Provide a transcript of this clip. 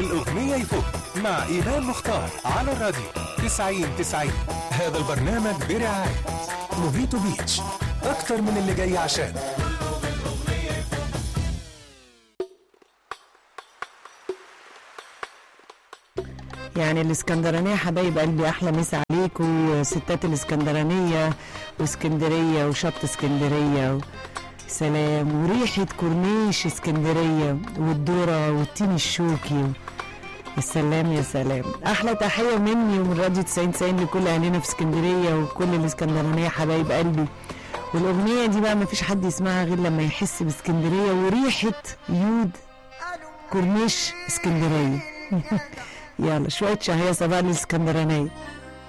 الأغنية يفوق مع إيمان مختار على الراديو 90 90 هذا البرنامج برعاية موهيتو بيتش أكتر من اللي جاي عشان يعني الاسكندرانية حبايب قلبي أحلى مسا عليكم ستات الاسكندرانية واسكندرية وشط اسكندرية و... سلام وريحة كورنيش اسكندرية والذرة والتين الشوكي و... يا سلام يا سلام أحلى تحية مني ومن راديو 90 90 لكل أهلنا في اسكندرية وكل الاسكندرانية حبايب قلبي والأغنية دي بقى مفيش حد يسمعها غير لما يحس باسكندرية وريحة يود كورنيش اسكندرية يلا شوية شهية صباح الاسكندرانية